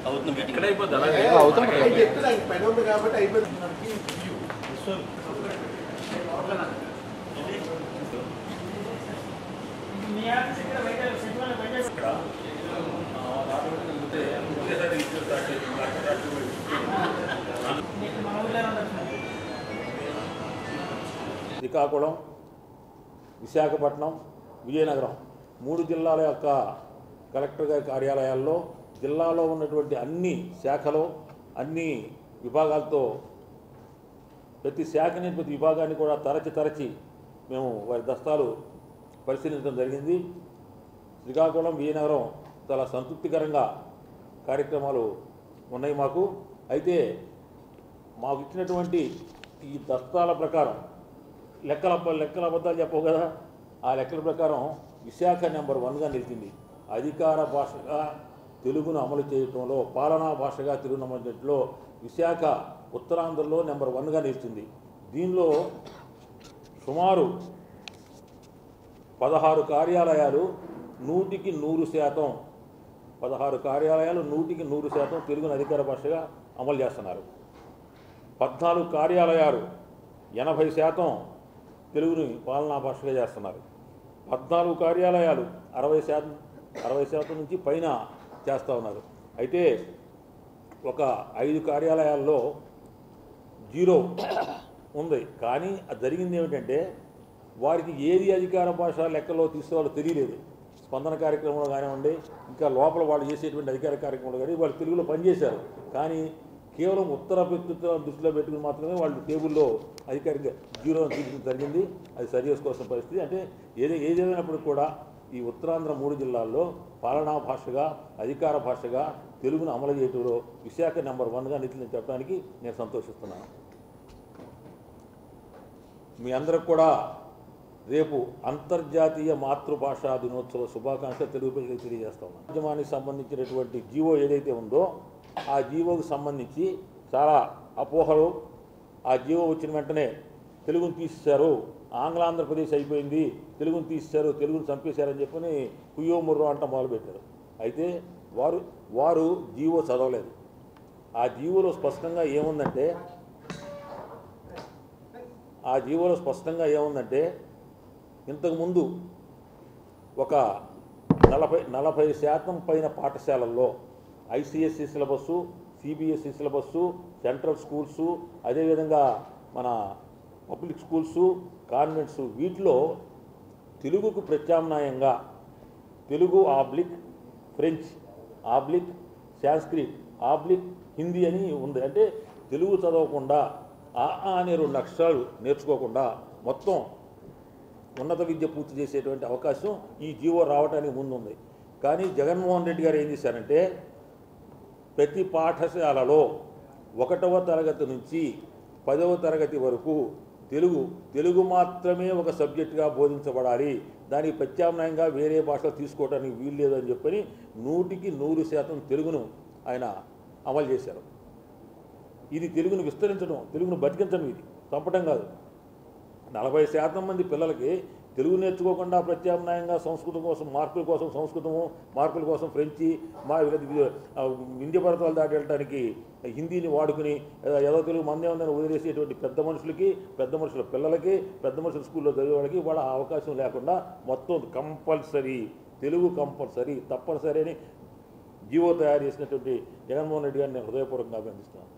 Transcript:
అవుతుంది మీటింగ్ ఎక్కడ అయిపోద్ది అలాగే అవుతాం నేను చెప్తున్నా ఇంక పని ఉంది కాబట్టి అయిపోయింది శ్రీకాకుళం విశాఖపట్నం విజయనగరం మూడు జిల్లాల యొక్క కలెక్టర్ గారి కార్యాలయాల్లో జిల్లాలో ఉన్నటువంటి అన్ని శాఖలు అన్ని విభాగాలతో ప్రతి శాఖని ప్రతి విభాగాన్ని కూడా తరచి తరచి మేము వారి దస్తాలు పరిశీలించడం జరిగింది శ్రీకాకుళం విజయనగరం చాలా సంతృప్తికరంగా కార్యక్రమాలు ఉన్నాయి మాకు అయితే మాకు ఇచ్చినటువంటి ఈ దస్తాల ప్రకారం లెక్కల లెక్కల అబద్ధాలు చెప్పవు కదా ఆ లెక్కల ప్రకారం విశాఖ నెంబర్ వన్గా నిలిచింది అధికార భాషగా తెలుగును అమలు చేయటంలో పాలనా భాషగా తెలుగును అమలు చేయడంలో విశాఖ ఉత్తరాంధ్రలో నెంబర్ వన్గా నిలిచింది దీనిలో సుమారు పదహారు కార్యాలయాలు నూటికి నూరు శాతం పదహారు కార్యాలయాలు నూటికి నూరు శాతం తెలుగును అధికార భాషగా అమలు చేస్తున్నారు పద్నాలుగు కార్యాలయాలు ఎనభై శాతం తెలుగుని పాలనా భాషగా చేస్తున్నారు పద్నాలుగు కార్యాలయాలు అరవై శాతం అరవై శాతం నుంచి పైన చేస్తూ ఉన్నారు అయితే ఒక ఐదు కార్యాలయాల్లో జీరో ఉంది కానీ అది జరిగింది ఏమిటంటే వారికి ఏది అధికార భాష లెక్కలో తీసుకోవాలో తెలియలేదు స్పందన కార్యక్రమంలో కానివ్వండి ఇంకా లోపల వాళ్ళు చేసేటువంటి అధికార కార్యక్రమంలో కానీ వాళ్ళు తెలుగులో పనిచేశారు కానీ కేవలం ఉత్తర వ్యక్తిత్వం దృష్టిలో పెట్టుకుని మాత్రమే వాళ్ళు టేబుల్లో అధికారిక జీరో తీర్చడం జరిగింది అది సరి చేసుకోవాల్సిన పరిస్థితి అంటే ఏది ఏదేమైనప్పుడు కూడా ఈ ఉత్తరాంధ్ర మూడు జిల్లాల్లో పాలనా భాషగా అధికార భాషగా తెలుగును అమలు చేయడంలో విశాఖ నెంబర్ వన్గా నిలిచిందని చెప్పడానికి నేను సంతోషిస్తున్నాను మీ అందరికి కూడా రేపు అంతర్జాతీయ మాతృభాషా దినోత్సవ శుభాకాంక్షలు తెలుగు ప్రజలకు తెలియజేస్తాం ఉద్యమానికి సంబంధించినటువంటి జీవో ఏదైతే ఉందో ఆ జీవోకి సంబంధించి చాలా అపోహలు ఆ జీవో వచ్చిన వెంటనే తెలుగును తీసేశారు ఆంగ్ల ఆంధ్రప్రదేశ్ అయిపోయింది తెలుగును తీసేశారు తెలుగును చంపేశారని చెప్పని కుయ్యో ముర్రో అంట మొదలుపెట్టారు అయితే వారు వారు జీవో చదవలేదు ఆ జీవోలో స్పష్టంగా ఏముందంటే ఆ జీవోలో స్పష్టంగా ఏముందంటే ఇంతకుముందు ఒక నలభై నలభై శాతం పైన పాఠశాలల్లో ICSE syllabus CBSE syllabus central schools అదేవిధంగా మన పబ్లిక్ స్కూల్సు కాన్వెంట్స్ వీటిలో తెలుగుకు ప్రత్యామ్నాయంగా Telugu oblique French oblique Sanskrit oblique Hindi అని ఉంది అంటే తెలుగు చదవకుండా ఆ ఆ అనే రెండు అక్షరాలు నేర్చుకోకుండా మొత్తం ఉన్నత విద్య పూర్తి చేసేటువంటి అవకాశం ఈ జీవో రావడానికి ముందుంది కానీ జగన్మోహన్ రెడ్డి గారు ఏం చేశారంటే ప్రతి పాఠశాలలో ఒకటవ తరగతి నుంచి పదవ తరగతి వరకు తెలుగు తెలుగు మాత్రమే ఒక సబ్జెక్టుగా బోధించబడాలి దానికి ప్రత్యామ్నాయంగా వేరే భాషలు తీసుకోవడానికి వీలు లేదని చెప్పని నూటికి నూరు శాతం తెలుగును ఆయన అమలు చేశారు ఇది తెలుగును విస్తరించడం తెలుగును బతికించడం ఇది చంపడం కాదు నలభై శాతం మంది పిల్లలకి తెలుగు నేర్చుకోకుండా ప్రత్యామ్నాయంగా సంస్కృతం కోసం మార్కుల కోసం సంస్కృతము మార్కుల కోసం ఫ్రెంచి మా ఆ, వింధ్య పర్వతాలు దాటి వెళ్ళడానికి హిందీని వాడుకుని ఏదో- ఏదో తెలుగు మందే ఉందని వదిలేసేటువంటి పెద్ద మనుషులకి పెద్ద మనుషుల పిల్లలకి పెద్ద మనుషుల స్కూల్లో చదివే వాళ్ళకి వాళ్ళ ఆ అవకాశం లేకుండా మొత్తం కంపల్సరీ తెలుగు కంపల్సరీ తప్పనిసరి అని జీవో తయారు చేసినటువంటి జగన్మోహన్ రెడ్డి గారిని నేను హృదయపూర్వకంగా అభినందిస్తున్నాను